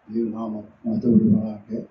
ദൈവനാമം മഹത്വപ്പെടുമാറാകട്ടെ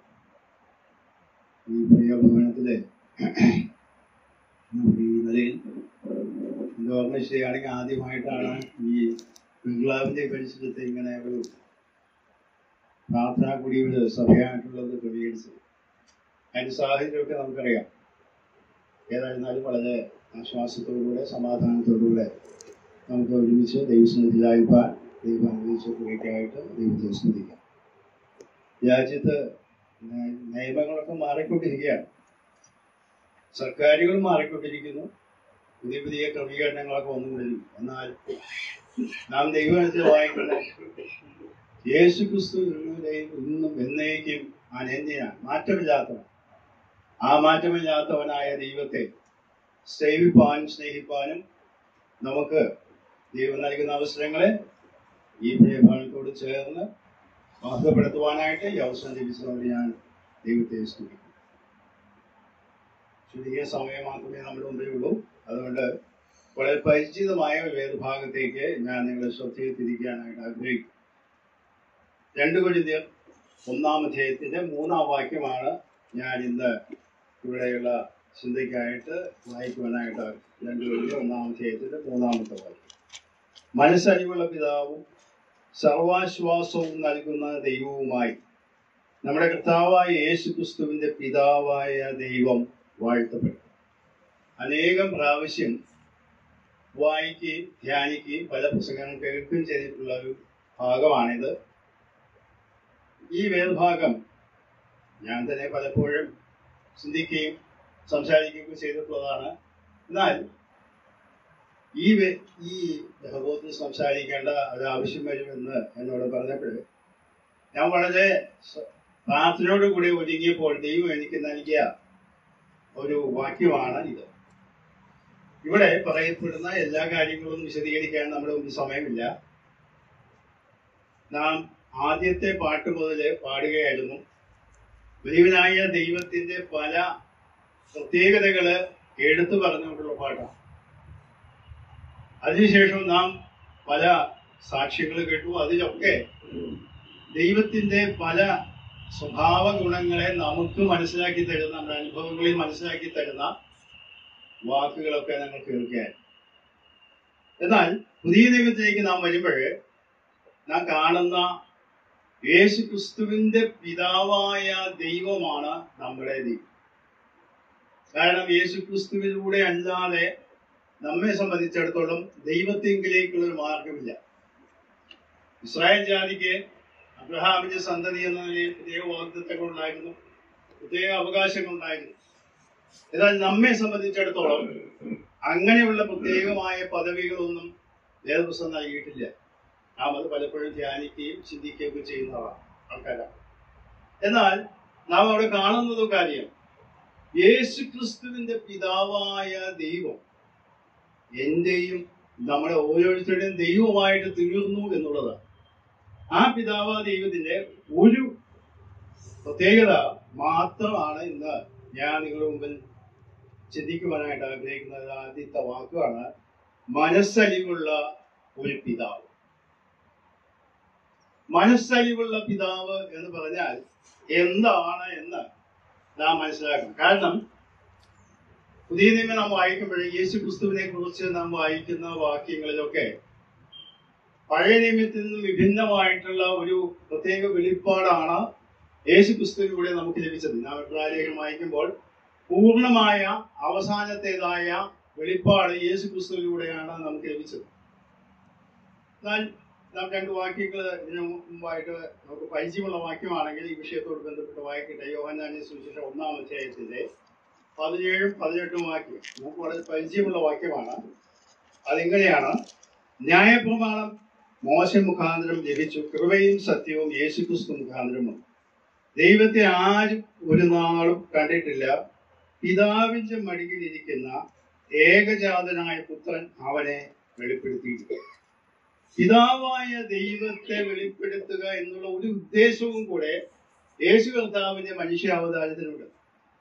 ഈ പ്രിയ ഭവനത്തിലെ നമുക്ക് ഈ നിലയിൽ എൻ്റെ ഓർമ്മ ശരിയാണെങ്കിൽ ആദ്യമായിട്ടാണ് ഈ ബംഗ്ലാവിൻ്റെ പരിസരത്ത് ഇങ്ങനെ ഒരു പ്രാർത്ഥനാ കുടിയുടെ സഭയായിട്ടുള്ളത് ക്രമീകരിച്ചത് അതിൻ്റെ സാഹചര്യമൊക്കെ നമുക്കറിയാം ഏതായിരുന്നാലും വളരെ ആശ്വാസത്തോടുകൂടെ സമാധാനത്തോടുകൂടെ നമുക്ക് ഒരുമിച്ച് ദൈവസ്നേഹത്തിലായിപ്പാൻ ദൈവം അനുവദിച്ച കുറേക്കായിട്ട് ദൈവത്തെ സ്തുതിക്കാം രാജ്യത്ത് ന- നിയമങ്ങളൊക്കെ മാറിക്കൊണ്ടിരിക്കുകയാണ് സർക്കാരുകൾ മാറിക്കൊണ്ടിരിക്കുന്നു പുതിയ പുതിയ ക്രമീകരണങ്ങളൊക്കെ വന്നുകൊണ്ടിരിക്കും എന്നാൽ നാം ദൈവത്തിൽ വായിക്കുന്ന യേശു ക്രിസ്തു ഇന്നുവരെയും ഇന്നും എന്നേക്കും അനന്യനാണ് മാറ്റമില്ലാത്തവൻ ആ മാറ്റമില്ലാത്തവനായ ദൈവത്തെ സേവിപ്പാനും സ്നേഹിപ്പാനും നമുക്ക് ദൈവം നൽകുന്ന അവസരങ്ങളെ ഈ പ്രിയഭവനത്തോട് ചേർന്ന് മഹത്വപ്പെടുത്തുവാനായിട്ട് ഈ അവസരം ലഭിച്ചതുകൊണ്ട് ഞാൻ ദൈവത്തെ സ്തുതിക്കുന്നു ചുരുങ്ങിയ സമയം മാത്രമേ നമ്മുടെ മുമ്പിൽ ഉള്ളൂ അതുകൊണ്ട് വളരെ പരിചിതമായ ഒരു വേദഭാഗത്തേക്ക് ഞാൻ നിങ്ങളുടെ ശ്രദ്ധയിൽ തിരിക്കാനായിട്ട് ആഗ്രഹിക്കും രണ്ട് കൊരിന്ത്യർ ഒന്നാം അധ്യായത്തിന്റെ മൂന്നാം വാക്യമാണ് ഞാൻ ഇന്ന് ഇവിടെയുള്ള ചിന്തയ്ക്കായിട്ട് വായിക്കുവാനായിട്ട് രണ്ട് കൊരിന്ത്യർ ഒന്നാം അധ്യായത്തിന്റെ മൂന്നാമത്തെ വാക്യം മനസ്സരിവുള്ള പിതാവും സർവാശ്വാസവും നൽകുന്ന ദൈവവുമായി നമ്മുടെ കർത്താവായ യേശു ക്രിസ്തുവിന്റെ പിതാവായ ദൈവം വാഴ്ത്തപ്പെട്ടു അനേകം പ്രാവശ്യം വായിക്കുകയും ധ്യാനിക്കുകയും പല പുസ്തകങ്ങൾ കേൾക്കുകയും ചെയ്തിട്ടുള്ള ഒരു ഭാഗമാണിത് ഈ വേദഭാഗം ഞാൻ തന്നെ പലപ്പോഴും ചിന്തിക്കുകയും സംസാരിക്കുകയും ചെയ്തിട്ടുള്ളതാണ് എന്നാൽ ഈ വെ- ഈ യഹോവത്തിൽ സംസാരിക്കേണ്ട ഒരു ആവശ്യം വരുമെന്ന് എന്നോട് പറഞ്ഞപ്പോൾ ഞാൻ വളരെ സ- പ്രാർത്ഥനയോട് കൂടി ഒരുങ്ങിയപ്പോൾ ദൈവം എനിക്ക് നൽകിയ ഒരു വാക്യമാണ് ഇത് ഇവിടെ പറയപ്പെടുന്ന എല്ലാ കാര്യങ്ങളും വിശദീകരിക്കാൻ നമ്മുടെ മുമ്പിൽ സമയമില്ല നാം ആദ്യത്തെ പാട്ട് മുതൽ പാടുകയായിരുന്നു വലിയവനായ ദൈവത്തിന്റെ പല പ്രത്യേകതകള് എടുത്തു പറഞ്ഞുകൊണ്ടുള്ള പാട്ടാണ് അതിനുശേഷം നാം പല സാക്ഷ്യങ്ങൾ കേട്ടു അതിലൊക്കെ ദൈവത്തിന്റെ പല സ്വഭാവ ഗുണങ്ങളെ നമുക്ക് മനസ്സിലാക്കി തരുന്ന നമ്മുടെ അനുഭവങ്ങളിൽ മനസ്സിലാക്കി തരുന്ന വാക്കുകളൊക്കെ ഞങ്ങൾ കേൾക്കാൻ എന്നാൽ പുതിയ നിയമത്തിലേക്ക് നാം വരുമ്പോൾ നാം കാണുന്ന യേശു ക്രിസ്തുവിന്റെ പിതാവായ ദൈവമാണ് നമ്മുടെ ദൈവം കാരണം യേശു ക്രിസ്തുവിലൂടെ അല്ലാതെ നമ്മെ സംബന്ധിച്ചിടത്തോളം ദൈവത്തിങ്കിലേക്കുള്ള ഒരു മാർഗമില്ല ഇസ്രായേൽ ജാതിക്ക് അബ്രഹാമിന്റെ സന്തതി എന്ന നിലയിൽ പ്രത്യേക വാഗ്ദത്തങ്ങൾ ഉണ്ടായിരുന്നു പ്രത്യേക അവകാശങ്ങൾ ഉണ്ടായിരുന്നു എന്നാൽ നമ്മെ സംബന്ധിച്ചിടത്തോളം അങ്ങനെയുള്ള പ്രത്യേകമായ പദവികളൊന്നും വേദപുസ്തകം നൽകിയിട്ടില്ല നാം അത് പലപ്പോഴും ധ്യാനിക്കുകയും ചിന്തിക്കുകയും ഒക്കെ ചെയ്യുന്നതാണ് ആൾക്കാരാണ് എന്നാൽ നാം അവിടെ കാണുന്നത് കാര്യം യേശു ക്രിസ്തുവിന്റെ പിതാവായ ദൈവം എന്റെയും നമ്മുടെ ഓരോരുത്തരുടെയും ദൈവമായിട്ട് തീർന്നു എന്നുള്ളതാണ് ആ പിതാവ് ദൈവത്തിന്റെ ഒരു പ്രത്യേകത മാത്രമാണ് ഇന്ന് ഞാൻ നിങ്ങളുടെ മുമ്പിൽ ചിന്തിക്കുവാനായിട്ട് ആഗ്രഹിക്കുന്നത് ആദ്യത്തെ വാക്കാണ് മനസ്സലിവുള്ള ഒരു പിതാവ് മനസ്സലിവുള്ള പിതാവ് എന്ന് പറഞ്ഞാൽ എന്താണ് എന്ന് നാം മനസ്സിലാക്കണം കാരണം പുതിയ നിയമം നാം വായിക്കുമ്പോൾ യേശു ക്രിസ്തുവിനെ കുറിച്ച് നാം വായിക്കുന്ന വാക്യങ്ങളിലൊക്കെ പഴയ നിയമത്തിൽ നിന്നും വിഭിന്നമായിട്ടുള്ള ഒരു പ്രത്യേക വെളിപ്പാടാണ് യേശു ക്രിസ്തുവിലൂടെ നമുക്ക് ലഭിച്ചത് നാം എബ്രാലേഖനം വായിക്കുമ്പോൾ പൂർണ്ണമായ അവസാനത്തേതായ വെളിപ്പാട് യേശു ക്രിസ്തുവിലൂടെയാണ് നമുക്ക് ലഭിച്ചത് എന്നാൽ നാം രണ്ട് വാക്യങ്ങൾ ഇതിനു മുമ്പായിട്ട് നമുക്ക് പരിചയമുള്ള വാക്യമാണെങ്കിൽ ഈ വിഷയത്തോട് ബന്ധപ്പെട്ട് വായിക്കട്ടെ യോഹന്നാനി സുവിശേഷം ഒന്നാം അധ്യായത്തിന്റെ പതിനേഴും പതിനെട്ടും വാക്യം നമുക്ക് വളരെ പരിചയമുള്ള വാക്യമാണ് അതിങ്ങനെയാണ് ന്യായപ്രമാണം മോശ മുഖാന്തരം ലഭിച്ചു കൃപയും സത്യവും യേശുക്രിസ്തു മുഖാന്തരം വന്നു ദൈവത്തെ ആരും ഒരു നാളും കണ്ടിട്ടില്ല പിതാവിന്റെ മടിയിലിരിക്കുന്ന ഏകജാതനായ പുത്രൻ അവനെ വെളിപ്പെടുത്തിയിട്ടുണ്ട് പിതാവായ ദൈവത്തെ വെളിപ്പെടുത്തുക എന്നുള്ള ഒരു ഉദ്ദേശവും കൂടെ യേശു കർത്താവിന്റെ മനുഷ്യാവതാരത്തിനുണ്ട്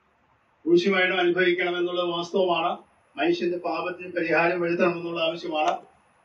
ക്രൂശുമരണം അനുഭവിക്കണം എന്നുള്ളത് വാസ്തവമാണ് മനുഷ്യന്റെ പാപത്തിന് പരിഹാരം വരുത്തണം എന്നുള്ള ആവശ്യമാണ്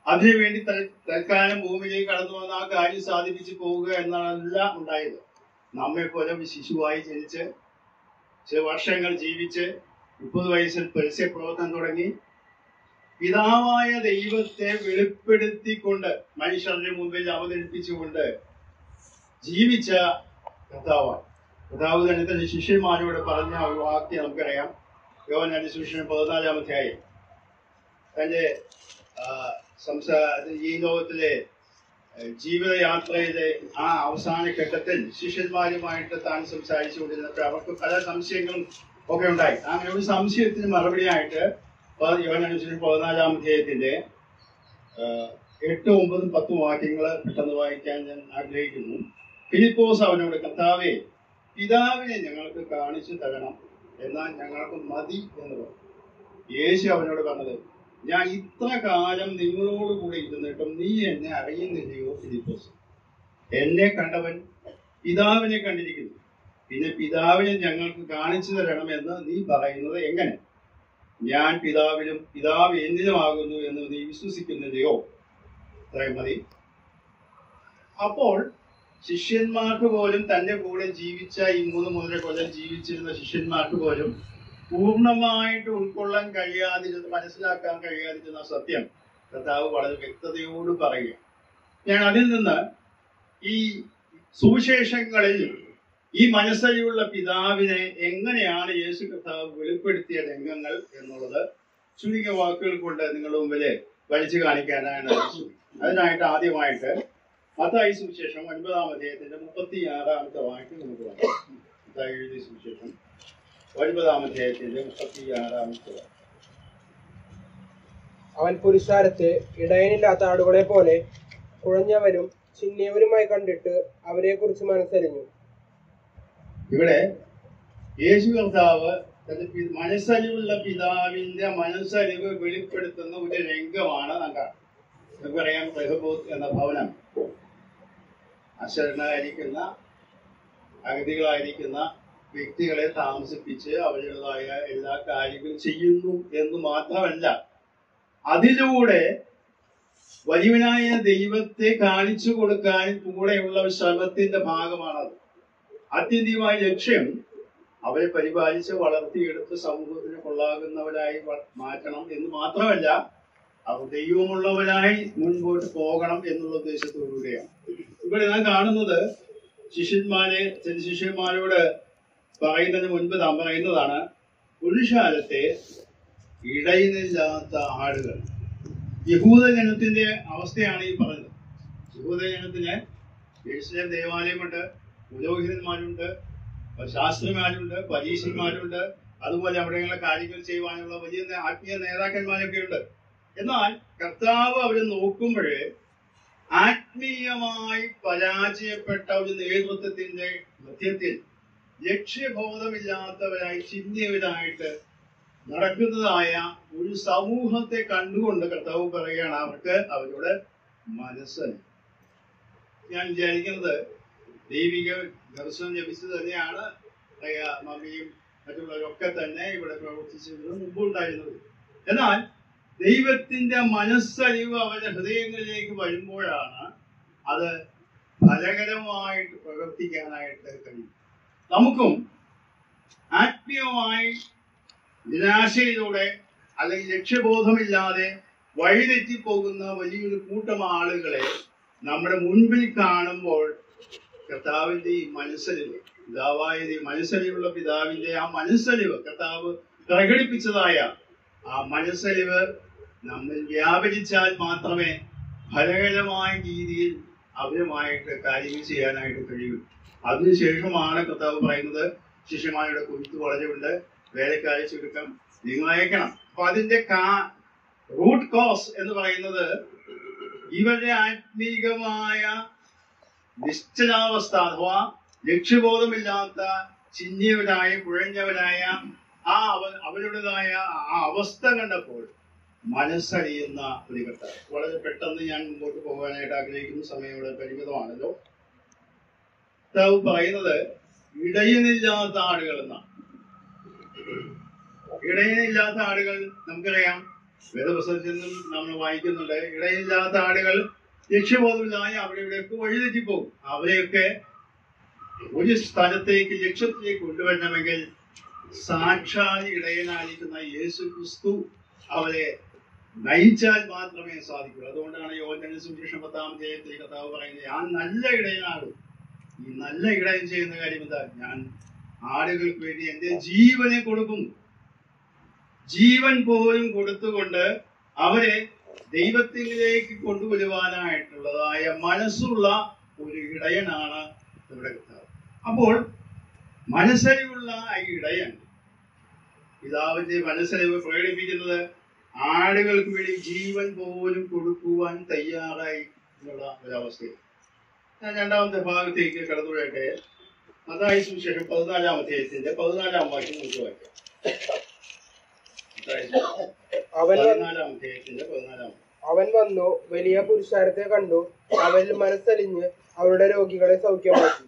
അതിനുവേണ്ടി തൽ- തൽക്കാലം ഭൂമിയിലേക്ക് കടന്നു വന്ന ആ കാര്യം സാധിപ്പിച്ച് പോവുക എന്നല്ല ഉണ്ടായത് നമ്മെ പോലെ ഒരു ശിശുവായി ജനിച്ച് ചില വർഷങ്ങൾ ജീവിച്ച് മുപ്പത് വയസ്സിൽ പരസ്യ പ്രവർത്തനം തുടങ്ങി പിതാവായ ദൈവത്തെ വെളിപ്പെടുത്തിക്കൊണ്ട് മനുഷ്യരുടെ മുമ്പിൽ അവതരിപ്പിച്ചുകൊണ്ട് ജീവിച്ച കർത്താവാണ് കർത്താവ് തന്നെ തന്റെ ശിഷ്യന്മാരോട് പറഞ്ഞ ഒരു വാക്യം നമുക്കറിയാം യോഹന്നാന്റെ സുവിശേഷം പതിനാലാം അധ്യായം തന്റെ ആ, സംസാ ഈ ലോകത്തിലെ ഏഹ്, ജീവിതയാത്രയിലെ ആ അവസാന ഘട്ടത്തിൽ ശിഷ്യന്മാരുമായിട്ട് താൻ സംസാരിച്ചുകൊണ്ടിരുന്നപ്പോൾ അവർക്ക് പല സംശയങ്ങളും ഒക്കെ ഉണ്ടായി അങ്ങനെ ഒരു സംശയത്തിന് മറുപടിയായിട്ട് പ- യോഹന്നാന്റെ സുവിശേഷം പതിനാലാം അധ്യായത്തിന്റെ ആഹ്, എട്ടും ഒമ്പതും പത്തും വാക്യങ്ങൾ പെട്ടെന്ന് വായിക്കാൻ ഞാൻ ആഗ്രഹിക്കുന്നു ഫിലിപ്പോസ് അവനോട് കർത്താവേ പിതാവിനെ ഞങ്ങൾക്ക് കാണിച്ചു തരണം എന്നാൽ ഞങ്ങൾക്ക് മതി എന്ന് പറഞ്ഞു യേശു അവനോട് പറഞ്ഞത് ഞാൻ ഇത്ര കാലം നിങ്ങളോട് കൂടെ ഇരുന്നിട്ടും നീ എന്നെ അറിയുന്നില്ലയോ ഫിലിപ്പോസ് എന്നെ കണ്ടവൻ പിതാവിനെ കണ്ടിരിക്കുന്നു പിന്നെ പിതാവിനെ ഞങ്ങൾക്ക് കാണിച്ചു തരണമെന്ന് നീ പറയുന്നത് എങ്ങനെ ഞാൻ പിതാവിലും പിതാവ് എന്നിലുമാകുന്നു എന്ന് നീ വിശ്വസിക്കുന്നില്ലയോ അത്രയും മതി അപ്പോൾ ശിഷ്യന്മാർക്ക് പോലും തന്റെ കൂടെ ജീവിച്ച ഈ മൂന്ന് മൂന്നര കൊല്ലം ജീവിച്ചിരുന്ന ശിഷ്യന്മാർക്ക് പോലും പൂർണ്ണമായിട്ട് ഉൾക്കൊള്ളാൻ കഴിയാതിരുന്ന മനസ്സിലാക്കാൻ കഴിയാതിരുന്ന സത്യം കർത്താവ് വളരെ വ്യക്തതയോട് പറയുക ഞാൻ അതിൽ നിന്ന് ഈ സുവിശേഷങ്ങളിൽ ഈ മനസ്സരിയുള്ള പിതാവിനെ എങ്ങനെയാണ് യേശു കർത്താവ് വെളിപ്പെടുത്തിയ രംഗങ്ങൾ എന്നുള്ളത് ചുരുങ്ങിയ വാക്കുകൾ കൊണ്ട് നിങ്ങളുടെ മുമ്പിൽ വലിച്ചു കാണിക്കാനാണ് ഞാൻ ശ്രമിക്കുന്നത്. അതിനായിട്ട് ആദ്യമായിട്ട് മത്തായി സുവിശേഷം ഒൻപതാം അധ്യായത്തിന്റെ മുപ്പത്തി ആറാമത്തെ വാക്യം നമുക്ക് പറയാം മത്തായി എഴുതിയ സുവിശേഷം ഒൻപതാം അധ്യായത്തിന്റെ മുപ്പത്തി ആറാമത്തെ വാക്യം അവൻ പുരുഷാരത്തെ ഇടയനില്ലാത്ത ആടുകളെ പോലെ കുഴഞ്ഞവരും ചിന്നിയവരുമായി കണ്ടിട്ട് അവരെ കുറിച്ച് മനസ്സരിഞ്ഞു ഇവിടെ യേശു കർത്താവ് തന്റെ പി- മനസ്സലിവുള്ള പിതാവിന്റെ മനസ്സലിവ് വെളിപ്പെടുത്തുന്ന ഒരു രംഗമാണ് നാം കാണുന്നത് നമുക്കറിയാം റഹബോത്ത് എന്ന ഭവനം അശരണരായിരിക്കുന്ന അഗതികളായിരിക്കുന്ന വ്യക്തികളെ താമസിപ്പിച്ച് അവരുടേതായ എല്ലാ കാര്യങ്ങളും ചെയ്യുന്നു എന്ന് മാത്രമല്ല അതിലൂടെ വലിയവനായ ദൈവത്തെ കാണിച്ചു കൊടുക്കാൻ കൂടെയുള്ള ഒരു ശ്രമത്തിന്റെ ഭാഗമാണത് ആത്യന്തികമായ ലക്ഷ്യം അവരെ പരിപാലിച്ച് വളർത്തിയെടുത്ത് സമൂഹത്തിന് കൊള്ളാകുന്നവരായി വ- മാറ്റണം എന്ന് മാത്രമല്ല അവർ ദൈവമുള്ളവരായി മുൻപോട്ട് പോകണം എന്നുള്ള ഉദ്ദേശത്തോടുകൂടിയാണ് ഇവിടെ നാം കാണുന്നത് ശിഷ്യന്മാരെ ചില ശിഷ്യന്മാരോട് പറയുന്നതിന് മുൻപ് നാം പറയുന്നതാണ് പുരുഷാരത്തെ ഇടയിലില്ലാത്ത ആടുകൾ യഹൂദ ജനത്തിന്റെ അവസ്ഥയാണ് ഈ പറഞ്ഞത് യഹൂദ ജനത്തിന് യെരുശലേം ദേവാലയമുണ്ട് പുരോഹിതന്മാരുണ്ട് ശാസ്ത്രിമാരുണ്ട് പരീക്ഷന്മാരുണ്ട് അതുപോലെ അവിടെയുള്ള കാര്യങ്ങൾ ചെയ്യുവാനുള്ള വലിയ നേ- ആത്മീയ നേതാക്കന്മാരൊക്കെ ഉണ്ട് എന്നാൽ കർത്താവ് അവരെ നോക്കുമ്പോഴേ ആത്മീയമായി പരാജയപ്പെട്ട ഒരു നേതൃത്വത്തിന്റെ മധ്യത്തിൽ ലക്ഷ്യബോധമില്ലാത്തവരായി ചിന്തിയവരായിട്ട് നടക്കുന്നതായ ഒരു സമൂഹത്തെ കണ്ടുകൊണ്ട് കർത്താവ് പറയുകയാണ് അവർക്ക് അവരുടെ മനസ്സല്ല ഞാൻ വിചാരിക്കുന്നത് ദൈവിക ദർശനം ലഭിച്ചത് തന്നെയാണ് പ്രിയ മമ്മിയും മറ്റുള്ളവരൊക്കെ തന്നെ ഇവിടെ പ്രവർത്തിച്ചിരുന്നത് മുമ്പുണ്ടായിരുന്നത് എന്നാൽ ദൈവത്തിന്റെ മനസ്സലിവ് അവരുടെ ഹൃദയങ്ങളിലേക്ക് വരുമ്പോഴാണ് അത് ഫലകരമായിട്ട് പ്രവർത്തിക്കാനായിട്ട് കഴിയും നമുക്കും ആത്മീയമായി നിരാശയിലൂടെ അല്ലെങ്കിൽ ലക്ഷ്യബോധമില്ലാതെ വഴിതെറ്റിപ്പോകുന്ന വലിയൊരു കൂട്ടം ആളുകളെ നമ്മുടെ മുൻപിൽ കാണുമ്പോൾ കർത്താവിന്റെ ഈ മനസ്സലിവ് പിതാവായ ഈ മനസ്സലിവുള്ള പിതാവിന്റെ ആ മനസ്സലിവ് കർത്താവ് പ്രകടിപ്പിച്ചതായ ആ മനസ്സലിവ് നമ്മിൽ വ്യാപരിച്ചാൽ മാത്രമേ ഫലകരമായ രീതിയിൽ അവരുമായിട്ട് കാര്യങ്ങൾ ചെയ്യാനായിട്ട് കഴിയൂ അതിനുശേഷമാണ് കർത്താവ് പറയുന്നത് ശിഷ്യന്മാരുടെ കുരുത്ത് വളരെയുണ്ട് വേലക്കാരെ ചുരുക്കം നിങ്ങൾ അയക്കണം അപ്പൊ അതിന്റെ കാ റൂട്ട് കോസ് എന്ന് പറയുന്നത് ഇവരുടെ ആത്മീകമായ നിശ്ചലാവസ്ഥ അഥവാ ലക്ഷ്യബോധമില്ലാത്ത ചിന്നിയവരായ കുഴഞ്ഞവരായ ആ അവ അവരുടേതായ ആ അവസ്ഥ കണ്ടപ്പോൾ മനസ്സറിയുന്ന ഒരു കർത്താവ് വളരെ പെട്ടെന്ന് ഞാൻ മുമ്പോട്ട് പോകാനായിട്ട് ആഗ്രഹിക്കുന്ന സമയം ഇവിടെ പരിമിതമാണല്ലോ കർത്താവ് പറയുന്നത് ഇടയനില്ലാത്ത ആളുകൾ എന്നാണ് ഇടയനില്ലാത്ത ആളുകൾ നമുക്കറിയാം വേദപുസ്തകത്തിൽ നിന്നും നമ്മൾ വായിക്കുന്നുണ്ട് ഇടയില്ലാത്ത ആളുകൾ ലക്ഷ്യബോധമില്ലാതെ അവിടെ ഇവിടെയൊക്കെ വഴിതെറ്റിപ്പോകും അവരെയൊക്കെ ഒരു സ്ഥലത്തേക്ക് ലക്ഷ്യത്തിലേക്ക് കൊണ്ടുവരണമെങ്കിൽ സാക്ഷാൽ ഇടയനായിരിക്കുന്ന യേശു ക്രിസ്തു അവരെ നയിച്ചാൽ മാത്രമേ സാധിക്കൂ അതുകൊണ്ടാണ് യോജന സുവിശേഷം പത്താം അധ്യായത്തിൽ കഥാവ് പറയുന്നത് ഞാൻ നല്ല ഇടയനാകും ഈ നല്ല ഇടയൻ ചെയ്യുന്ന കാര്യം എന്താ ഞാൻ ആടുകൾക്ക് വേണ്ടി എന്റെ ജീവനെ കൊടുക്കുന്നു ജീവൻ പോലും കൊടുത്തുകൊണ്ട് അവരെ ദൈവത്തിലേക്ക് കൊണ്ടുവരുവാനായിട്ടുള്ളതായ മനസ്സുള്ള ഒരു ഇടയനാണ് നമ്മുടെ കർത്താവ് അപ്പോൾ മനസ്സരിവുള്ള ഈ ഇടയൻ പിതാവിന്റെ മനസ്സരിവ് പ്രകടിപ്പിക്കുന്നത് ആടുകൾക്ക് വേണ്ടി ജീവൻ പോലും കൊടുക്കുവാൻ തയ്യാറായി എന്നുള്ള ഒരവസ്ഥയിൽ ഞാൻ രണ്ടാമത്തെ ഭാഗത്തേക്ക് കടന്നു വരട്ടെ അതായി സുവിശേഷം പതിനാലാം അധ്യായത്തിന്റെ പതിനാലാം വാക്യം നമുക്ക് വായിക്കാം മത്തായി സുവിശേഷം അവൻ വ- പതിനാലാം അധ്യായത്തിന്റെ പതിനാലാം വാക്യം. അവൻ വന്നു വലിയ പുരുഷാരത്തെ കണ്ടു അവരിൽ മനസ്സലിഞ്ഞ് അവരുടെ രോഗികളെ സൗഖ്യമാക്കി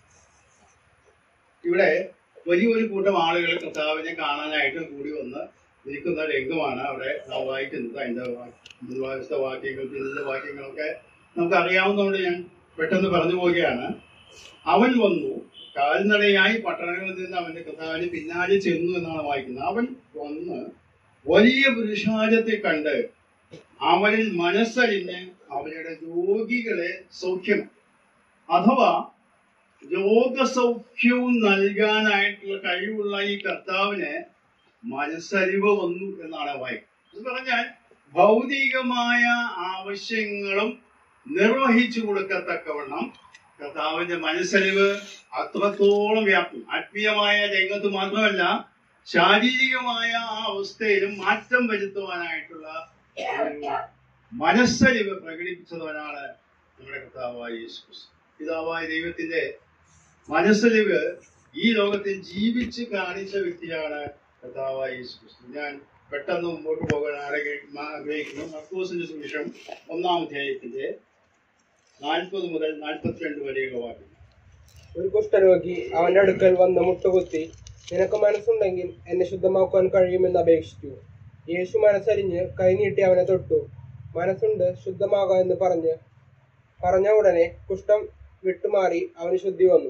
ഇവിടെ വലിയൊരു കൂട്ടം ആളുകൾ കർത്താവിനെ കാണാനായിട്ട് കൂടി വന്ന് നിൽക്കുന്ന രംഗമാണ് അവിടെ നാം വായിക്കുന്നത് അതിന്റെ മുൻഭാഗത്തെ വാക്യങ്ങൾ പിന്നിലെ വാക്യങ്ങളൊക്കെ നമുക്ക് അറിയാവുന്നതുകൊണ്ട് ഞാൻ പെട്ടെന്ന് പറഞ്ഞു പോവുകയാണ് അവൻ വന്നു കാൽനടയായി പട്ടണങ്ങളിൽ നിന്ന് അവന്റെ കർത്താവിന് പിന്നാലെ ചെന്നു എന്നാണ് വായിക്കുന്നത് അവൻ വന്ന് വലിയ പുരുഷാരത്തെ കണ്ട് അവരിൽ മനസ്സറിഞ്ഞ് അവരുടെ രോഗികളെ സൗഖ്യം അഥവാ രോഗസൗഖ്യവും നൽകാനായിട്ടുള്ള കഴിവുള്ള ഈ കർത്താവിന് മനസ്സരിവ് വന്നു എന്നാണ് വായിക്കുന്നത് എന്ന് പറഞ്ഞാൽ ഭൗതികമായ ആവശ്യങ്ങളും നിർവഹിച്ചു കൊടുക്കത്തക്കവണ്ണം കർത്താവിന്റെ മനസ്സരിവ് അത്രത്തോളം വ്യാപ്തി ആത്മീയമായ രംഗത്ത് മാത്രമല്ല ശാരീരികമായ ആ അവസ്ഥയിലും മാറ്റം വരുത്തുവാനായിട്ടുള്ള ഒരു മനസ്സരിവ് പ്രകടിപ്പിച്ചവനാണ് നമ്മുടെ കർത്താവായ യേശു ക്രിസ്തു. പിതാവായ ദൈവത്തിന്റെ മനസ്സലിവ് ഈ ലോകത്തിൽ ജീവിച്ച് കാണിച്ച വ്യക്തിയാണ് കർത്താവായ യേശു ക്രിസ്തു ഞാൻ പെട്ടെന്ന് മുമ്പോട്ട് പോകാൻ ആഗ്രഹി- ആഗ്രഹിക്കുന്നു മർക്കോസിന്റെ സുവിശേഷം ഒന്നാം അധ്യായത്തിന്റെ നാൽപ്പത് മുതൽ നാൽപ്പത്തിരണ്ട് വരെയുള്ള വാക്യം ഒരു കുഷ്ഠരോഗി അവന്റെ അടുക്കൽ വന്ന് മുട്ടുകുത്തി നിനക്ക് മനസ്സുണ്ടെങ്കിൽ എന്നെ ശുദ്ധമാക്കുവാൻ കഴിയുമെന്ന് അപേക്ഷിച്ചു യേശു മനസ്സരിഞ്ഞ് കൈനീട്ടി അവനെ തൊട്ടു മനസ്സുണ്ട് ശുദ്ധമാകാം എന്ന് പറഞ്ഞ് പറഞ്ഞ ഉടനെ കുഷ്ഠം വിട്ടുമാറി അവന് ശുദ്ധി വന്നു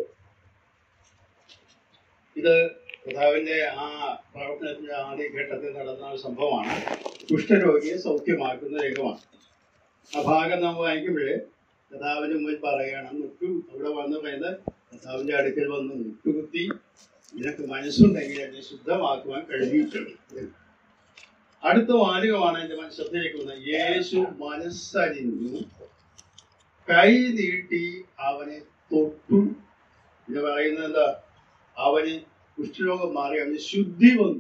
ഇത് കർത്താവിന്റെ ആ പ്രവർത്തനത്തിന്റെ ആദ്യ ഘട്ടത്തിൽ നടന്ന ഒരു സംഭവമാണ് കുഷ്ഠരോഗിയെ സൗഖ്യമാക്കുന്ന രംഗമാണ് ആ ഭാഗം നാം വായിക്കുമ്പോൾ കർത്താവിന് മുമ്പിൽ പറയണം മുട്ടു അവിടെ വന്ന് പറയുന്നത് കർത്താവിന്റെ അടുക്കൽ വന്ന് മുട്ടുകുത്തി നിനക്ക് മനസ്സുണ്ടെങ്കിൽ എന്നെ ശുദ്ധമാക്കുവാൻ കഴിഞ്ഞിട്ടുണ്ട് അടുത്ത വാചകമാണ് എന്റെ മനസ്സിലേക്ക് വന്നത് യേശു മനസ്സരിഞ്ഞു കൈ നീട്ടി അവനെ തൊട്ടു ഇത് പറയുന്നത് എന്താ അവന് കുഷ്ഠരോഗം മാറി അവന് ശുദ്ധി വന്നു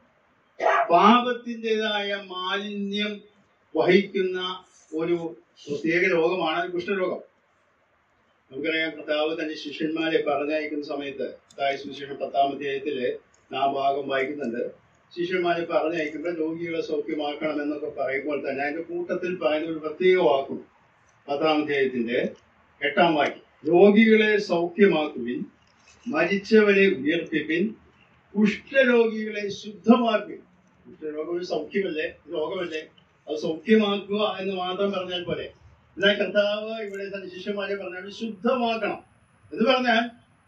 പാപത്തിൻ്റെതായ മാലിന്യം വഹിക്കുന്ന ഒരു പ്രത്യേക രോഗമാണ് കുഷ്ഠരോഗം നമുക്കറിയാം കർത്താവ് തന്റെ ശിഷ്യന്മാരെ പറഞ്ഞയക്കുന്ന സമയത്ത് തായ് സുശേഷം പത്താം അധ്യായത്തില് ആ ഭാഗം വായിക്കുന്നുണ്ട് ശിഷ്യന്മാരെ പറഞ്ഞയക്കുമ്പോൾ രോഗികളെ സൗഖ്യമാക്കണം എന്നൊക്കെ പറയുമ്പോൾ തന്നെ അതിന്റെ കൂട്ടത്തിൽ പറയുന്ന ഒരു പ്രത്യേക വാക്കും പത്താം അധ്യായത്തിന്റെ എട്ടാം വാക്യം രോഗികളെ സൗഖ്യമാക്കുവിൻ മരിച്ചവരെ ഉയർപ്പിപ്പിൻ കുഷ്ഠരോഗികളെ ശുദ്ധമാക്കുവിൻ കുഷ്ഠരോഗം ഒരു സൗഖ്യമല്ലേ രോഗമല്ലേ അത് സൗഖ്യമാക്കുക എന്ന് മാത്രം പറഞ്ഞാൽ പോലെ എന്നാൽ കർത്താവ് ഇവിടെ തന്റെ ശിഷ്യന്മാരെ പറഞ്ഞാൽ ശുദ്ധമാക്കണം എന്ന് പറഞ്ഞാൽ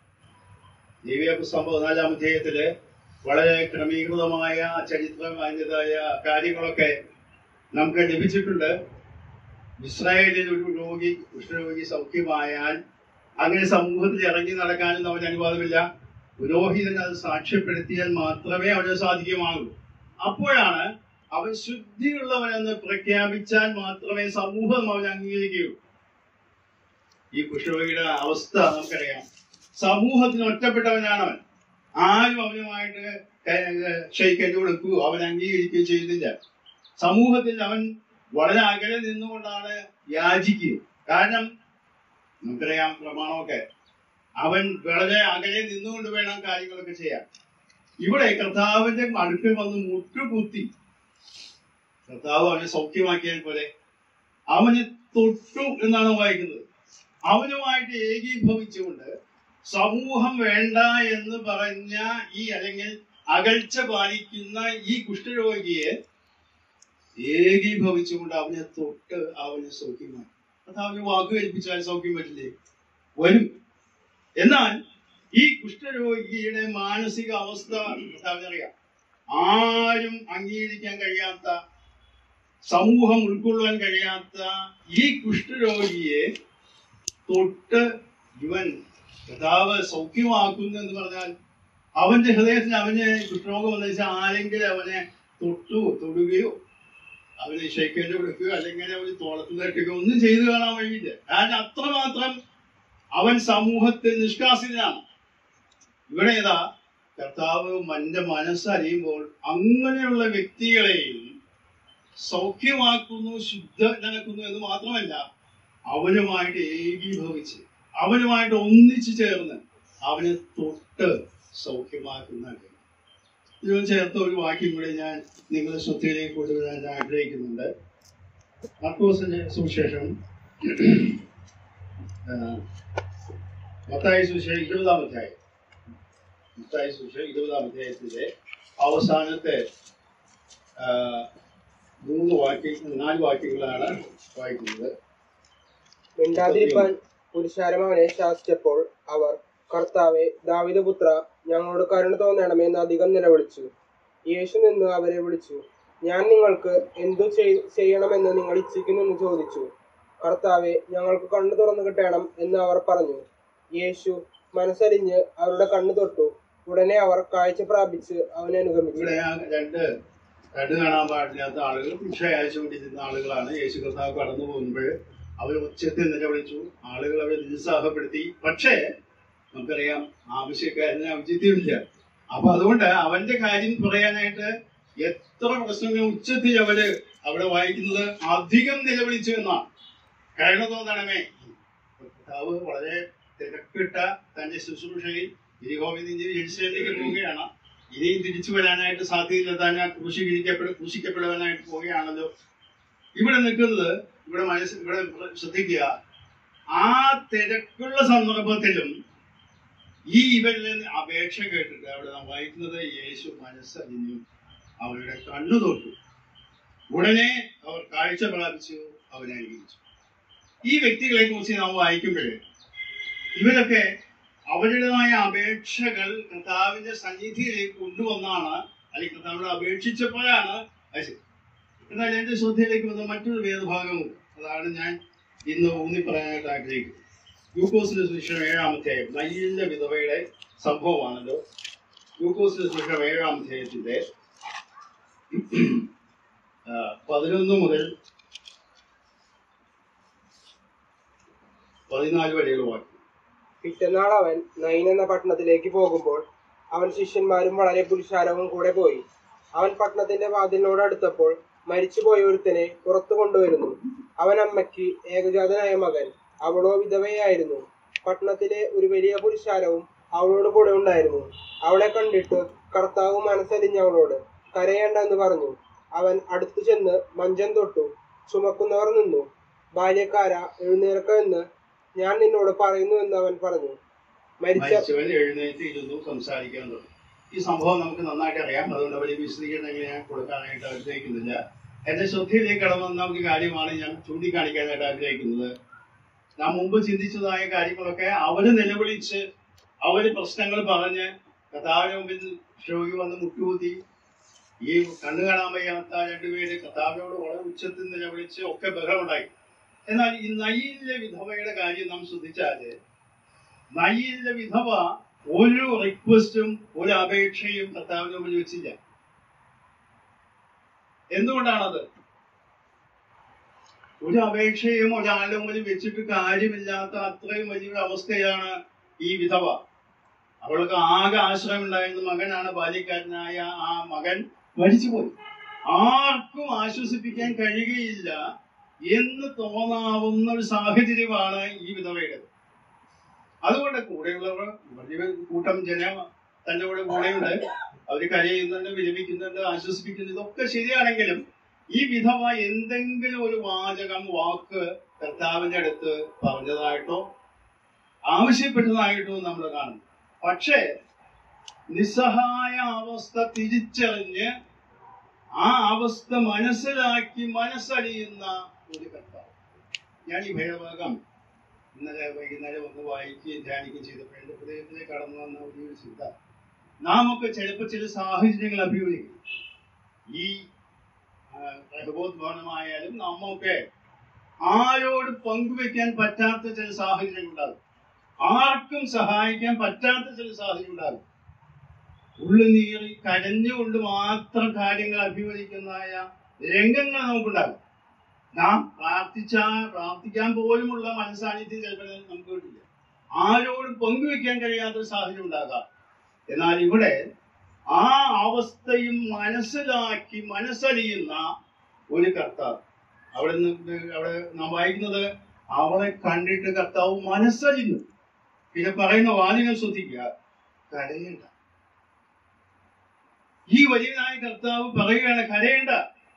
ദൈവീയ പുസ്തകം പതിനാലാം അധ്യായത്തില് വളരെ ക്രമീകൃതമായ ചരിത്രം അതിൻ്റെതായ കാര്യങ്ങളൊക്കെ നമുക്ക് ലഭിച്ചിട്ടുണ്ട് ഇസ്രായേലിൽ ഒരു രോഗി കുഷ്ഠരോഗി സൗഖ്യമായാൽ അങ്ങനെ സമൂഹത്തിൽ ഇറങ്ങി നടക്കാനും അവന് അനുവാദമില്ല പുരോഹിതൻ അത് സാക്ഷ്യപ്പെടുത്തിയാൽ മാത്രമേ അവന് സാധിക്കുമാകൂ അപ്പോഴാണ് അവൻ ശുദ്ധിയുള്ളവനെന്ന് പ്രഖ്യാപിച്ചാൽ മാത്രമേ സമൂഹം അവൻ അംഗീകരിക്കുകയുള്ളൂ ഈ കുഷ്ഠരോഗിയുടെ അവസ്ഥ നമുക്കറിയാം സമൂഹത്തിന് ഒറ്റപ്പെട്ടവനാണ് അവൻ ആരും അവനുമായിട്ട് ക്ഷയിക്കേണ്ടി കൊടുക്കുകയോ അവൻ അംഗീകരിക്കുകയോ ചെയ്യുന്നില്ല സമൂഹത്തിൽ അവൻ വളരെ അകലെ നിന്നുകൊണ്ടാണ് യാചിക്കുക കാരണം നമുക്കറിയാം പ്രമാണമൊക്കെ അവൻ വളരെ അകലെ നിന്നുകൊണ്ട് വേണം കാര്യങ്ങളൊക്കെ ചെയ്യാൻ ഇവിടെ കർത്താവിന്റെ അടുക്കൽ വന്ന് മുട്ടുകുത്തി കർത്താവ് അവനെ സൗഖ്യമാക്കിയാൽ പോലെ അവന് തൊട്ടു എന്നാണ് വായിക്കുന്നത് അവനുമായിട്ട് ഏകീഭവിച്ചുകൊണ്ട് സമൂഹം വേണ്ട എന്ന് പറഞ്ഞ ഈ അല്ലെങ്കിൽ അകൽച്ച പാലിക്കുന്ന ഈ കുഷ്ഠരോഗിയെ ഏകീഭവിച്ചുകൊണ്ട് അവനെ തൊട്ട് അവനെ സൗഖ്യമായി കർത്താവിന് വാക്ക് കൽപ്പിച്ചാൽ സൗഖ്യം പറ്റില്ലേ വരും എന്നാൽ ഈ കുഷ്ഠരോഗിയുടെ മാനസിക അവസ്ഥ കർത്താവിനറിയാം ആരും അംഗീകരിക്കാൻ കഴിയാത്ത സമൂഹം ഉൾക്കൊള്ളാൻ കഴിയാത്ത ഈ കുഷ്ഠരോഗിയെ തൊട്ട് ഇവൻ കർത്താവ് സൗഖ്യമാക്കുന്നു എന്ന് പറഞ്ഞാൽ അവന്റെ ഹൃദയത്തിൽ അവന് കുഷ്ഠരോഗം എന്ന് വെച്ചാൽ ആരെങ്കിലും അവനെ തൊട്ടു തൊടുകയോ അവനെ ഷെയ്ക്കേണ്ടി കൊടുക്കുകയോ അല്ലെങ്കിൽ അവന് തോളത്തിൽ തട്ടുകയോ ഒന്നും ചെയ്തു കാണാൻ വഴിയില്ല കാരണം അത്രമാത്രം അവൻ സമൂഹത്തിൽ നിഷ്കാസിതനാണ് ഇവിടെ ഏതാ കർത്താവ് മന്റെ മനസ്സറിയുമ്പോൾ അങ്ങനെയുള്ള വ്യക്തികളെയും സൗഖ്യമാക്കുന്നു ശുദ്ധനാക്കുന്നു എന്ന് മാത്രമല്ല അവനുമായിട്ട് ഏകീഭവിച്ച് അവനുമായിട്ട് ഒന്നിച്ചു ചേർന്ന് അവനെ തൊട്ട് സൗഖ്യമാക്കുന്ന ഇതിനോട് ചേർത്ത ഒരു വാക്യം കൂടെ ഞാൻ നിങ്ങളുടെ ശ്രദ്ധയിലേക്ക് കൊണ്ടുവരാൻ ഞാൻ ആഗ്രഹിക്കുന്നുണ്ട് മർക്കോസിന്റെ സുവിശേഷം ആ, മത്തായി സുവിശേഷം ഇരുപതാം അധ്യായം മത്തായി സുവിശേഷം ഇരുപതാം അധ്യായത്തിലെ അവസാനത്തെ ആ, മൂന്ന് വാക്യങ്ങൾ നാല് വാക്യങ്ങളാണ് വായിക്കുന്നത് മിണ്ടാതിരിപ്പാൻ പുരുഷാരം അവനെ ശാസിച്ചപ്പോൾ അവർ കർത്താവെ ദാവിദപുത്ര ഞങ്ങളോട് കരുണ തോന്നണമേ എന്ന് അധികം നിലവിളിച്ചു യേശു നിന്ന് അവരെ വിളിച്ചു ഞാൻ നിങ്ങൾക്ക് എന്തു ചെയ്- ചെയ്യണമെന്ന് നിങ്ങൾ ഇച്ഛിക്കുന്നു എന്ന് ചോദിച്ചു കർത്താവെ ഞങ്ങൾക്ക് കണ്ണു തുറന്നു കിട്ടണം എന്ന് അവർ പറഞ്ഞു യേശു മനസ്സരിഞ്ഞ് അവരുടെ കണ്ണു തൊട്ടു ഉടനെ അവർ കാഴ്ച പ്രാപിച്ച് അവനെ അനുഗമിച്ചു ഇവിടെ ആ രണ്ട് കണ്ടു കാണാൻ പാടില്ലാത്ത ആളുകൾ ഭിക്ഷ അയച്ചുകൊണ്ടിരുന്ന ആളുകളാണ് യേശു കർത്താവ് കടന്നു പോകുമ്പോൾ അവർ ഉച്ചത്തിൽ നിലവിളിച്ചു ആളുകൾ അവരെ നിരുത്സാഹപ്പെടുത്തി പക്ഷേ നമുക്കറിയാം ആവശ്യക്കാരന് ഔചിത്യമില്ല അപ്പൊ അതുകൊണ്ട് അവന്റെ കാര്യം പറയാനായിട്ട് എത്ര പ്രശ്നങ്ങൾ ഉച്ചത്തിൽ അവര് അവിടെ വായിക്കുന്നത് അധികം നിലവിളിച്ചു എന്നാണ് കരുണ തോന്നണമേ കർത്താവ് വളരെ തിരക്കിട്ട തന്റെ ശുശ്രൂഷയിൽ ഇരിഹോമിൽ നിന്ന് ജെറുസലേമിലേക്ക് പോവുകയാണ് ഇനിയും തിരിച്ചു വരാനായിട്ട് സാധ്യതയില്ല താൻ ക്രൂശീകരിക്കപ്പെടും ക്രൂശിക്കപ്പെടുവാനായിട്ട് പോവുകയാണല്ലോ ഇവിടെ നിൽക്കുന്നത് ഇവിടെ മനസ്സ് ഇവിടെ ശ്രദ്ധിക്കുക ആ തിരക്കുള്ള സന്ദർഭത്തിലും ഈ ഇവരിൽ നിന്ന് അപേക്ഷ കേട്ടിട്ട് അവിടെ നാം വായിക്കുന്നത് യേശു മനസ്സറിഞ്ഞു അവരുടെ കണ്ണു തൊട്ടു ഉടനെ അവർ കാഴ്ച പ്രാപിച്ചു അവനെ അനുകരിച്ചു ഈ വ്യക്തികളെ കുറിച്ച് നാം വായിക്കുമ്പോൾ ഇവരൊക്കെ അവരുടേതായ അപേക്ഷകൾ കർത്താവിന്റെ സന്നിധിയിലേക്ക് കൊണ്ടുവന്നാണ് അല്ലെങ്കിൽ കർത്താവിനോട് അപേക്ഷിച്ചപ്പോഴാണ് അത് ശരി. എന്നാൽ എന്റെ ശ്രദ്ധയിലേക്ക് വന്ന മറ്റൊരു വേദഭാഗമുണ്ട് അതാണ് ഞാൻ ഇന്ന് ഊന്നി പറയാനായിട്ട് ആഗ്രഹിക്കുന്നത് ഗ്ലൂക്കോസിന്റെ സുവിശേഷം ഏഴാമത്തെ നയ്യലിന്റെ വിധവയുടെ സംഭവമാണല്ലോ ഗ്ലൂക്കോസിന്റെ സുവിശേഷം ഏഴാം അധ്യായത്തിന്റെ ആ, പതിനൊന്ന് മുതൽ പതിനാല് വരെയുള്ള വാക്യം പിറ്റന്നാൾ അവൻ നൈൻ എന്ന പട്ടണത്തിലേക്ക് പോകുമ്പോൾ അവൻ ശിഷ്യന്മാരും വളരെ പുരുഷാരവും കൂടെ പോയി അവൻ പട്ടണത്തിന്റെ വാതിലിനോട് അടുത്തപ്പോൾ മരിച്ചുപോയ ഒരുത്തനെ പുറത്തു കൊണ്ടുവരുന്നു അവൻ അമ്മയ്ക്ക് ഏകജാതനായ മകൻ അവളോ വിധവയായിരുന്നു പട്ടണത്തിലെ ഒരു വലിയ പുരുഷാരവും അവളോട് കൂടെ ഉണ്ടായിരുന്നു അവളെ കണ്ടിട്ട് കർത്താവ് മനസ്സലിഞ്ഞ് അവളോട് കരയേണ്ട എന്ന് പറഞ്ഞു അവൻ അടുത്തു ചെന്ന് മഞ്ചം തൊട്ടു ചുമക്കുന്നവർ നിന്നു ബാല്യക്കാര എഴുന്നേൽക്ക എന്ന് ഞാൻ നിന്നോട് പറയുന്നു എന്ന് അവൻ പറഞ്ഞു മരിച്ച മരിച്ചവൻ എഴുന്നേറ്റ് ഇരുന്നു സംസാരിക്കാൻ തുടങ്ങി ഈ സംഭവം നമുക്ക് നന്നായിട്ട് അറിയാം അതുകൊണ്ട് വലിയ വിശദീകരണങ്ങൾ ഞാൻ കൊടുക്കാനായിട്ട് ആഗ്രഹിക്കുന്നില്ല എന്റെ ശ്രദ്ധയിലേക്ക് കടന്നു വന്ന ഒരു കാര്യമാണ് ഞാൻ ചൂണ്ടിക്കാണിക്കാനായിട്ട് ആഗ്രഹിക്കുന്നത് നാം മുമ്പ് ചിന്തിച്ചതായ കാര്യങ്ങളൊക്കെ അവര് നിലവിളിച്ച് അവര് പ്രശ്നങ്ങൾ പറഞ്ഞ് കഥാവിന് മുമ്പിൽ രോഗി വന്ന് മുട്ടുകൂത്തി ഈ കണ്ണു കാണാൻ വയ്യാത്ത രണ്ടുപേര് കഥാവിനോട് വളരെ ഉച്ചത്തിൽ നിലവിളിച്ച് ഒക്കെ ബഹളമുണ്ടായി എന്നാൽ ഈ നയ്യിലെ വിധവയുടെ കാര്യം നാം ശ്രദ്ധിച്ചാല് നയ്യിലെ വിധവ ഒരു റിക്വസ്റ്റും ഒരു അപേക്ഷയും കർത്താവിന് മുമ്പിൽ വെച്ചില്ല എന്തുകൊണ്ടാണത് ഒരു അപേക്ഷയും ഒരാളുടെ മുമ്പിൽ വെച്ചിട്ട് കാര്യമില്ലാത്ത അത്രയും വലിയൊരു അവസ്ഥയാണ് ഈ വിധവ അവൾക്ക് ആകെ ആശ്രയം ഉണ്ടായിരുന്ന മകനാണ് ബാല്യക്കാരനായ ആ മകൻ മരിച്ചുപോയി ആർക്കും ആശ്വസിപ്പിക്കാൻ കഴിയുകയില്ല എന്ന് തോന്നാവുന്ന ഒരു സാഹചര്യമാണ് ഈ വിധവയുടേത് അതുകൊണ്ട് കൂടെയുള്ളവർ വലിയ കൂട്ടം ജനം തന്റെ കൂടെ കൂടെയുണ്ട് അവർ കരയുന്നുണ്ട് വിലപിക്കുന്നുണ്ട് ആശ്വസിപ്പിക്കുന്നുണ്ട് ഇതൊക്കെ ശരിയാണെങ്കിലും ഈ വിധവ എന്തെങ്കിലും ഒരു വാചകം വാക്ക് കർത്താവിന്റെ അടുത്ത് പറഞ്ഞതായിട്ടോ ആവശ്യപ്പെട്ടതായിട്ടോ നമ്മൾ കാണുന്നു പക്ഷേ നിസ്സഹായ അവസ്ഥ തിരിച്ചറിഞ്ഞ് ആ അവസ്ഥ മനസ്സിലാക്കി മനസ്സറിയുന്ന ഒരു കർത്താവ് ഞാൻ ഈ ഭേദഭാഗം ഇന്നലെ വൈകുന്നേരം ഒന്ന് വായിക്കുകയും ധ്യാനിക്കുകയും ചെയ്തപ്പോൾ എന്റെ ഹൃദയത്തിലേക്ക് കടന്നു വന്ന ഒരു ചിന്ത നാം ഒക്കെ ചിലപ്പോൾ ചില സാഹചര്യങ്ങൾ അഭിമുഖീകരിക്കും ഈ ഭവനമായാലും നമ്മൊക്കെ ആരോട് പങ്കുവെക്കാൻ പറ്റാത്ത ചില സാഹചര്യങ്ങൾ ഉണ്ടാകും ആർക്കും സഹായിക്കാൻ പറ്റാത്ത ചില സാഹചര്യം ഉണ്ടാകും ഉള്ളുനീറി കരഞ്ഞുകൊണ്ട് മാത്രം കാര്യങ്ങൾ അഭിമുഖീകരിക്കുന്നതായ രംഗങ്ങൾ നമുക്കുണ്ടാകും നാം പ്രാർത്ഥിച്ച പ്രാർത്ഥിക്കാൻ പോലുമുള്ള മനസ്സാന്നിധ്യം ചിലപ്പോൾ നമുക്ക് കിട്ടില്ല ആരോടും പങ്കുവെക്കാൻ കഴിയാത്തൊരു സാഹചര്യം ഉണ്ടാകാം എന്നാൽ ഇവിടെ ആ അവസ്ഥയും മനസ്സിലാക്കി മനസ്സറിയുന്ന ഒരു കർത്താവ് അവിടെ നിന്ന് അവിടെ നാം വായിക്കുന്നത് അവളെ കണ്ടിട്ട് കർത്താവ് മനസ്സറിയുന്നു പിന്നെ പറയുന്ന വാദികൾ ശ്രദ്ധിക്കുക കരയണ്ട ഈ വലിയനായ കർത്താവ് പറയുകയാണ് കരയേണ്ട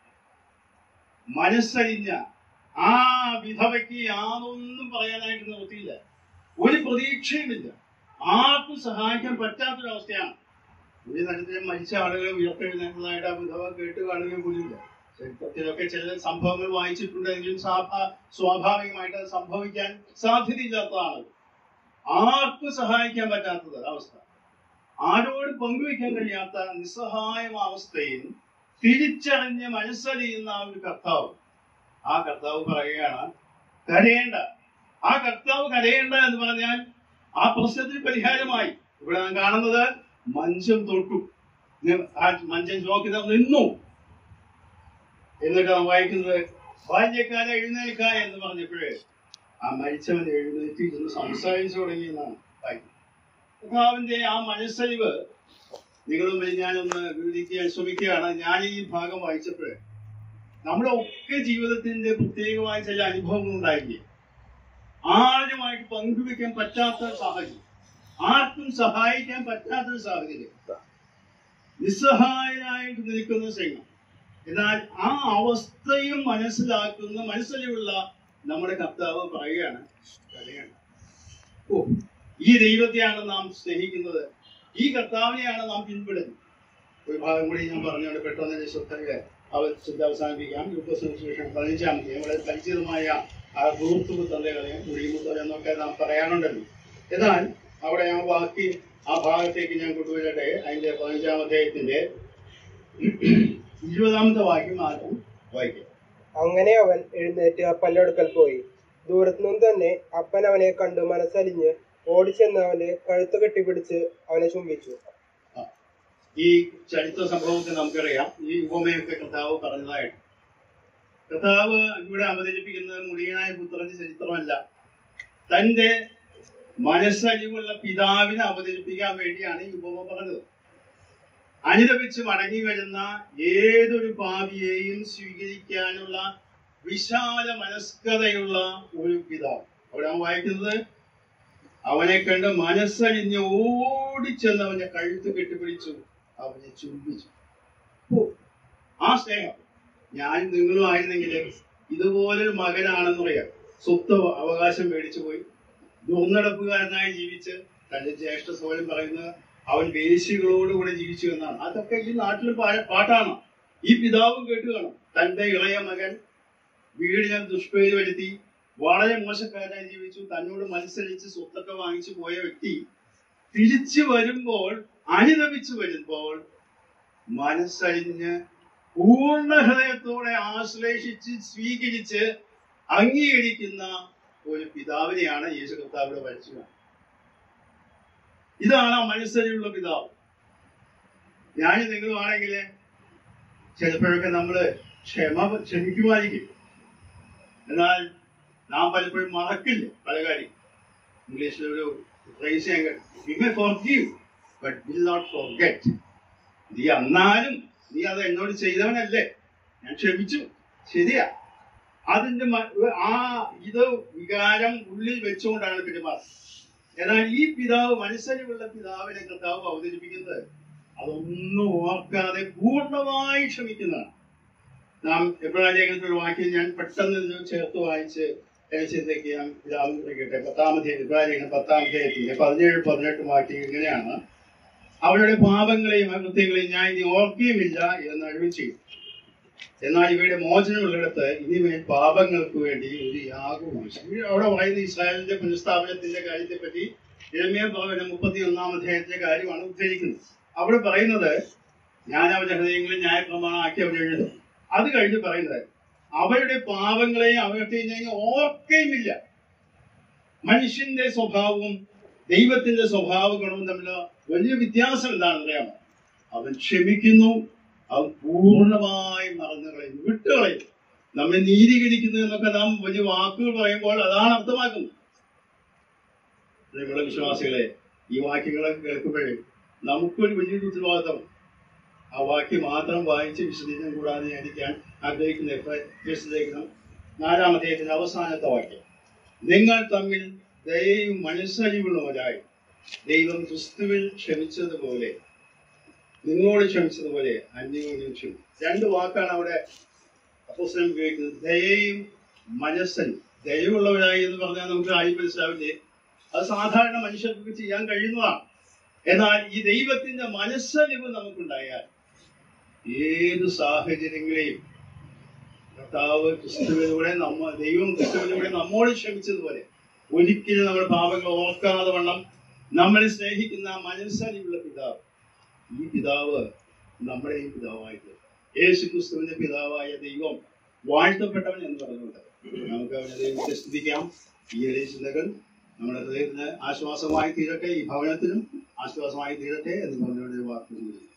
മനസ്സറിഞ്ഞ ആ വിധവയ്ക്ക് യാതൊന്നും പറയാനായിട്ട് നിർത്തിയില്ല ഒരു പ്രതീക്ഷയുമില്ല ആർക്കും സഹായിക്കാൻ പറ്റാത്തൊരവസ്ഥയാണ് ഒരു തരത്തിലും മരിച്ച ആളുകളെ ഉയർത്തെഴുന്നേറ്റതായിട്ട് ആ വിധവ കേട്ട് കാണുകയും പോലുമില്ല ചരിത്രത്തിലൊക്കെ ചില സംഭവങ്ങൾ വായിച്ചിട്ടുണ്ടെങ്കിലും സ്വാഭാ- സ്വാഭാവികമായിട്ട് അത് സംഭവിക്കാൻ സാധ്യതയില്ലാത്തതാണ് ആർക്കും സഹായിക്കാൻ പറ്റാത്തത് അവസ്ഥ ആരോട് പങ്കുവെക്കാൻ കഴിയാത്ത നിസ്സഹായ അവസ്ഥയിൽ തിരിച്ചറിഞ്ഞ് മനസ്സറിയുന്ന ആ ഒരു കർത്താവ് ആ കർത്താവ് പറയുകയാണ് കരയേണ്ട ആ കർത്താവ് കരയേണ്ട എന്ന് പറഞ്ഞാൽ ആ പ്രശ്നത്തിന് പരിഹാരമായി ഇവിടെ നാം കാണുന്നത് മഞ്ചം തൊട്ടു നി- ആ മഞ്ചം ചോക്കി നിന്നു എന്നിട്ട് നാം വായിക്കുന്നത് ബാല്യക്കാല എഴുന്നേൽക്ക എന്ന് പറഞ്ഞപ്പോഴേ ആ മരിച്ചവൻ എഴുന്നേറ്റ് ഇരുന്ന് സംസാരിച്ചു തുടങ്ങി എന്നാണ് വായിക്കുന്നത് കർത്താവിന്റെ ആ മനസ്സലിവ് നിങ്ങളും ഞാനൊന്ന് വിവരിക്കാൻ ശ്രമിക്കുകയാണ് ഞാൻ ഈ ഭാഗം വായിച്ചപ്പോഴേ നമ്മുടെ ഒക്കെ ജീവിതത്തിന്റെ പ്രത്യേകമായ ചില അനുഭവങ്ങൾ ഉണ്ടായില്ലേ ആരുമായിട്ട് പങ്കുവെക്കാൻ പറ്റാത്ത സാഹചര്യം ആർക്കും സഹായിക്കാൻ പറ്റാത്തൊരു സാഹചര്യം നിസ്സഹായനായിട്ട് നിൽക്കുന്ന സംഘം എന്നാൽ ആ അവസ്ഥയും മനസ്സിലാക്കുന്ന മനസ്സിലുള്ള നമ്മുടെ കർത്താവ് പറയുകയാണ് കരയാണ് ഓ ഈ ദൈവത്തെയാണ് നാം സ്നേഹിക്കുന്നത് ഈ കർത്താവിനെയാണ് നാം പിന്തുടരുന്നത് ഒരു ഭാഗം കൂടി ഞാൻ പറഞ്ഞുകൊണ്ട് പെട്ടെന്ന് എന്റെ ശ്രദ്ധയെ അവർ ശ്രദ്ധ അവസാനിപ്പിക്കാം യുദ്ധസുവിശേഷം പതിനഞ്ചാമത്തെ നമ്മുടെ പരിചിതമായ ആ ദൂർത്തുമ്പ് തന്തകളെ മുടിയുമുത്തൽ എന്നൊക്കെ നാം പറയാനുണ്ടല്ലോ എന്നാൽ അവിടെ ആ ബാക്കി ആ ഭാഗത്തേക്ക് ഞാൻ കൊണ്ടുവരട്ടെ അതിന്റെ പതിനഞ്ചാമത്തെ ഇരുപതാമത്തെ വാക്യം ആദ്യം വായിക്കാം അങ്ങനെ അവൻ എഴുന്നേറ്റ് അപ്പന്റെ അടുക്കൽ പോയി ദൂരത്തുനിന്ന് തന്നെ അപ്പൻ അവനെ കണ്ടു മനസ്സലിഞ്ഞ് ഓടിച്ചെന്ന് അവന്റെ കഴുത്ത് കെട്ടിപ്പിടിച്ച് അവനെ ചുംബിച്ചു ഈ ചരിത്ര സംഭവത്തെ നമുക്കറിയാം ഈ ഉപമയൊക്കെ കർത്താവ് പറഞ്ഞതായിട്ട് കർത്താവ് ഇവിടെ അവതരിപ്പിക്കുന്നത് മുടിയനായ പുത്രന്റെ ചരിത്രമല്ല തന്റെ മനസ്സലിവുള്ള പിതാവിനെ അവതരിപ്പിക്കാൻ വേണ്ടിയാണ് ഈ ഉപമ പറഞ്ഞത് അനുദപിച്ച് മടങ്ങി വരുന്ന ഏതൊരു പാപിയെയും സ്വീകരിക്കാനുള്ള വിശാല മനസ്കതയുള്ള ഒരു പിതാവ് അവിടെ നാം വായിക്കുന്നത് അവനെ കണ്ട് മനസ്സലിഞ്ഞ് ഓടിച്ചെന്ന് അവന്റെ കഴുത്ത് കെട്ടിപ്പിടിച്ചു അവനെ ചുംബിച്ചു ഓ, ആ സ്നേഹം ഞാൻ നിങ്ങളും ആയിരുന്നെങ്കിൽ ഇതുപോലൊരു മകനാണെന്ന് പറയാം സ്വത്ത് അവകാശം മേടിച്ചു പോയി ദുർനടപ്പുകാരനായി ജീവിച്ച് തന്റെ ജ്യേഷ്ഠ സോഴൻ പറയുന്നത് അവൻ വേശികളോടുകൂടെ ജീവിച്ചു എന്നാണ് അതൊക്കെ ഈ നാട്ടിൽ പാ- പാട്ടാണ് ഈ പിതാവും കേട്ട് കാണും തന്റെ ഇളയ മകൻ വീടിനെ ദുഷ്പേര് വരുത്തി വളരെ മോശക്കാരായി ജീവിച്ചു തന്നോട് മത്സരിച്ച് സ്വത്തൊക്കെ വാങ്ങിച്ചു പോയ വ്യക്തി തിരിച്ചു വരുമ്പോൾ അനുദപിച്ചു വരുമ്പോൾ മനസ്സരിഞ്ഞ് പൂർണ്ണ ഹൃദയത്തോടെ ആശ്ലേഷിച്ച് സ്വീകരിച്ച് അംഗീകരിക്കുന്ന ഒരു പിതാവിനെയാണ് യേശു കർത്താവിടെ വരച്ചത് ഇതാണ് ആ മനസ്സരിയുള്ള പിതാവ് ഞാൻ നിങ്ങളുമാണെങ്കിൽ ചിലപ്പോഴൊക്കെ നമ്മള് ക്ഷമ ക്ഷമിക്കുമായിരിക്കും എന്നാൽ നാം പലപ്പോഴും മറക്കില്ല പല കാര്യം ഇംഗ്ലീഷിൽ ഒരു phrase ഞാൻ കേട്ടു. "We may forgive, but will not forget." നീ എന്നാലും നീ അത് എന്നോട് ചെയ്തവനല്ലേ ഞാൻ ക്ഷമിച്ചു ശരിയാ അതിന്റെ മ- ആ ഇത് വികാരം ഉള്ളിൽ വെച്ചുകൊണ്ടാണ് പെരുമാറുന്നത് എന്നാൽ ഈ പിതാവ് മനസ്സരിവുള്ള പിതാവിനെ കർത്താവ് അവതരിപ്പിക്കുന്നത് അതൊന്നും ഓർക്കാതെ പൂർണ്ണമായി ക്ഷമിക്കുന്നതാണ് നാം എബ്രാഹിം ലേഖനത്തിൽ ഒരു വാക്യം ഞാൻ പെട്ടെന്ന് ഇത് ചേർത്ത് വായിച്ച് ചിന്തയ്ക്ക് ഞാൻ പിതാവ് കേട്ടെ പത്താമത്തെ എബ്രാഹിം ലേഖനം പത്താമത്തെ എത്തിയ പതിനേഴ് പതിനെട്ട് വാക്യം ഇങ്ങനെയാണ് അവരുടെ പാപങ്ങളെയും അകൃത്യങ്ങളെയും ഞാൻ ഇനി ഓർക്കുകയുമില്ല എന്ന് അഴിവ് ചെയ്യും എന്നാൽ ഇവയുടെ മോചനമുള്ളിടത്ത് ഇനിമേൽ പാപങ്ങൾക്ക് വേണ്ടി ഒരു യാഗവും ആവശ്യം ഈ അവിടെ പറയുന്ന ഇസ്രായേലിന്റെ പുനഃസ്ഥാപനത്തിന്റെ കാര്യത്തെ പറ്റി ഇരമ്യ ഭവന മുപ്പത്തി ഒന്നാം അധ്യായത്തിലെ കാര്യമാണ് ഉദ്ധരിക്കുന്നത് അവിടെ പറയുന്നത് ഞാൻ അവരുടെ ഹൃദയങ്ങളിൽ ന്യായപ്രമാണമാക്കി അവർ എഴുതും അത് കഴിഞ്ഞ് പറയുന്നത് അവരുടെ പാപങ്ങളെയും അവരുടെ ഞാൻ ഓർക്കുകയുമില്ല മനുഷ്യന്റെ സ്വഭാവവും ദൈവത്തിന്റെ സ്വഭാവ ഗുണവും തമ്മിലുള്ള വലിയ വ്യത്യാസം എന്താണെന്ന് അറിയാമോ അവൻ ക്ഷമിക്കുന്നു അവൻ പൂർണ്ണമായി മറന്നു കളയുന്നു വിട്ടുകളയും നമ്മെ നീതീകരിക്കുന്നു എന്നൊക്കെ നാം വലിയ വാക്കുകൾ പറയുമ്പോൾ അതാണ് അർത്ഥമാക്കുന്നത് പ്രിയമുള്ള വിശ്വാസികളെ ഈ വാക്യങ്ങളൊക്കെ കേൾക്കുമ്പോഴേ നമുക്കൊരു വലിയൊരു ഉത്തരവാദിത്തം ആ വാക്യം മാത്രം വായിച്ച് വിശദീകരണം കൂടാതെ ആയിരിക്കാൻ ആഗ്രഹിക്കുന്ന വിശദീകരണം നാലാമത്തേതിന്റെ അവസാനത്തെ വാക്യം നിങ്ങൾ തമ്മിൽ ദയയും മനസ്സലിവുള്ളവരായി ദൈവം ക്രിസ്തുവിൽ ക്ഷമിച്ചതുപോലെ നിങ്ങളോട് ക്ഷമിച്ചതുപോലെ അന്യോന്യം ക്ഷമിക്കും രണ്ട് വാക്കാണ് അവിടെ അപ്പോസ്തലൻ ഉപയോഗിക്കുന്നത് ദയയും മനസ്സലും ദയവുള്ളവരായി എന്ന് പറഞ്ഞാൽ നമുക്ക് ആയി മനസ്സിലാവില്ലേ അത് സാധാരണ മനുഷ്യർക്ക് ചെയ്യാൻ കഴിയുന്നതാണ് എന്നാൽ ഈ ദൈവത്തിന്റെ മനസ്സലിവ് നമുക്കുണ്ടായാൽ ഏത് സാഹചര്യങ്ങളെയും കർത്താവ് ക്രിസ്തുവിലൂടെ നമ്മ ദൈവം ക്രിസ്തുവിലൂടെ നമ്മോട് ക്ഷമിച്ചതുപോലെ ഒരിക്കലും നമ്മൾ പാപങ്ങൾ ഓർക്കാതെ വണ്ണം നമ്മളെ സ്നേഹിക്കുന്ന മനസ്സലിവുള്ള പിതാവ് ഈ പിതാവ് നമ്മുടെയും പിതാവായിട്ട് യേശു ക്രിസ്തുവിന്റെ പിതാവായ ദൈവം വാഴ്ത്തപ്പെട്ടവൻ എന്ന് പറഞ്ഞുകൊണ്ട് നമുക്ക് അവനെ ദൈവത്തെ സ്തുതിക്കാം ഈ എളിയ ചിന്തകൾ നമ്മുടെ ഹൃദയത്തിന് ആശ്വാസമായി തീരട്ടെ ഈ ഭവനത്തിനും ആശ്വാസമായി തീരട്ടെ എന്ന് പറഞ്ഞുകൊണ്ട് ഒരു വാർത്ത